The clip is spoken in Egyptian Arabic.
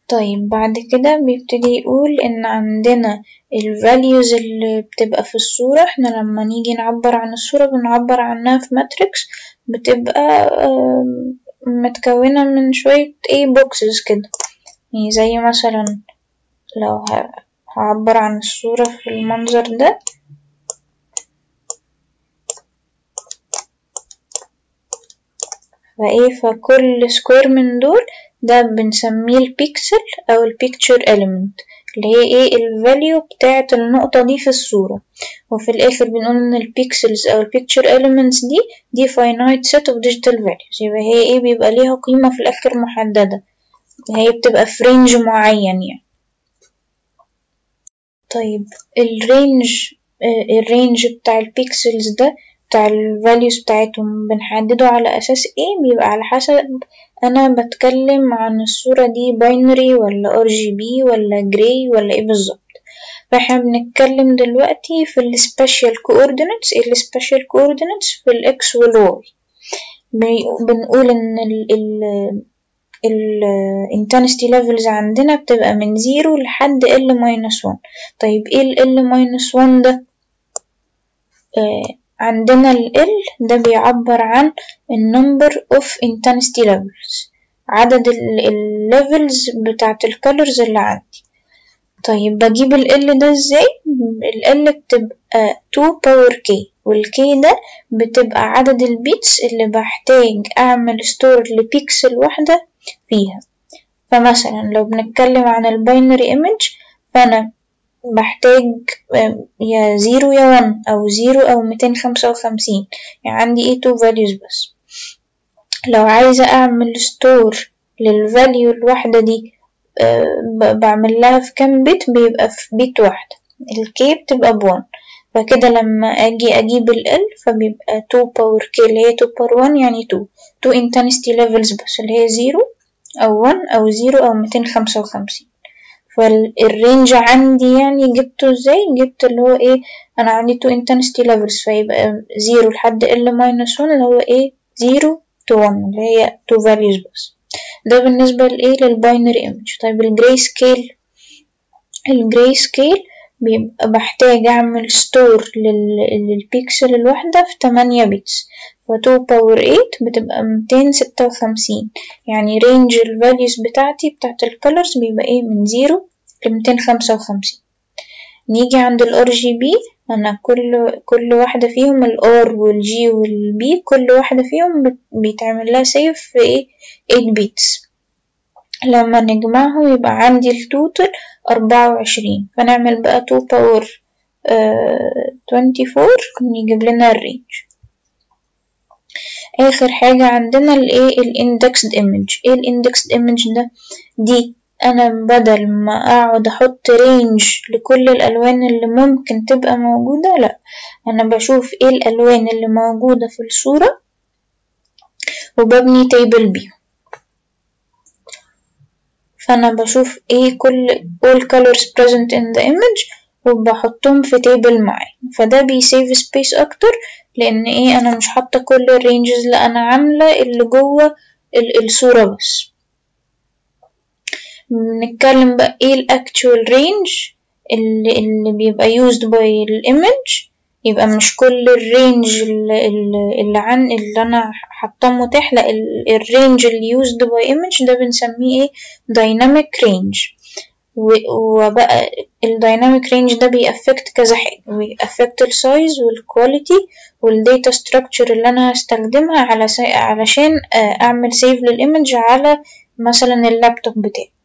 طيب بعد كده بيبتدي يقول إن عندنا ال values اللي بتبقى في الصورة احنا لما نيجي نعبر عن الصورة بنعبر عنها في ماتريكس بتبقى متكونة من شوية ايه boxes كده يعني زي مثلا لو هعبر عن الصورة في المنظر ده فايه فكل سكوير من دول ده بنسميه البيكسل أو البيكتشر element اللي هي ايه الفاليو بتاعة النقطة دي في الصورة وفي الآخر بنقول إن البيكسلز أو البيكتشر elements دي دي finite set of digital values يبقى هي ايه بيبقى ليها قيمة في الآخر محددة هي بتبقى في رينج معين يعني طيب الرينج الرينج بتاع البيكسلز ده بتاع الفاليوز بتاعتهم بنحدده على أساس ايه بيبقى على حسب أنا بتكلم عن الصورة دي باينري ولا ار جي بي ولا جراي ولا ايه بالظبط فاحنا بنتكلم دلوقتي في السبيشال coordinates ايه السبيشال coordinates في الاكس والواي بنقول ان ال ال ال intensity levels عندنا بتبقى من زيرو لحد L minus one طيب ايه ال L minus one ده آه عندنا ال L ده بيعبر عن ال number of intensity levels عدد ال levels بتاعت ال colors اللي عندي طيب بجيب ال L ده ازاي ال L بتبقى 2 power k وال k ده بتبقى عدد البيتس اللي بحتاج اعمل ستور لبيكسل واحدة فيها فمثلا لو بنتكلم عن الباينري ايمج فانا بحتاج يا زيرو يا ون أو زيرو أو ميتين خمسة وخمسين يعني عندي ايه تو values بس لو عايزة أعمل ستور للفاليو الواحدة دي بعمل لها في كام بيت بيبقى في بيت واحدة الكي بتبقى بون فكده لما أجي أجيب ال L فبيبقى تو باور k اللي هي تو باور ون يعني تو تو intensity levels بس اللي هي زيرو أو ون أو زيرو أو ميتين خمسة وخمسين فالرينج عندي يعني جبته ازاي جبت اللي هو ايه انا عندي تو intensity levels فيبقى زيرو لحد L minus one اللي هو ايه زيرو to one اللي هي two values بس ده بالنسبة لايه للباينري ايمج طيب الجراي سكيل الجراي سكيل بيبقى بحتاج اعمل ستور للبيكسل الواحدة في تمانية بيتس فتو باور ايت بتبقى ميتين ستة وخمسين يعني رينج الفاليوز بتاعتي بتاعت الكولرز بيبقى ايه من زيرو لميتين خمسة وخمسين نيجي عند الار جي بي انا كل كل واحدة فيهم الار والجي والبي كل واحدة فيهم بيتعمل لها سيف في ايه ايت بيتس لما نجمعهم يبقى عندي التوتال أربعة وعشرين فنعمل بقى تو باور توينتي فور يجيب لنا الرينج اخر حاجة عندنا الايه الاندكسد ايمج ايه الاندكسد ايمج ده دي انا بدل ما اقعد احط رينج لكل الالوان اللي ممكن تبقى موجودة لا انا بشوف ايه الالوان اللي موجودة في الصورة وببني تيبل بيهم فانا بشوف ايه كل all colors present in the image وبحطهم في تيبل معي فده بيسيف سبيس اكتر لان ايه انا مش حاطه كل الرينجز لا انا عامله اللي جوه الصوره بس بنتكلم بقى ايه الاكتوال رينج اللي, اللي بيبقى used by الايمج يبقى مش كل الرينج اللي, اللي عن اللي انا حاطاه متاح لا الرينج اللي used by image ده بنسميه ايه dynamic range وبقى الدايناميك رينج ده بيأفكت كذا حاجة بيأفكت السايز والكواليتي والداتا ستراكشر اللي انا هستخدمها على سي... علشان اعمل سيف للايمج على مثلا اللابتوب بتاعي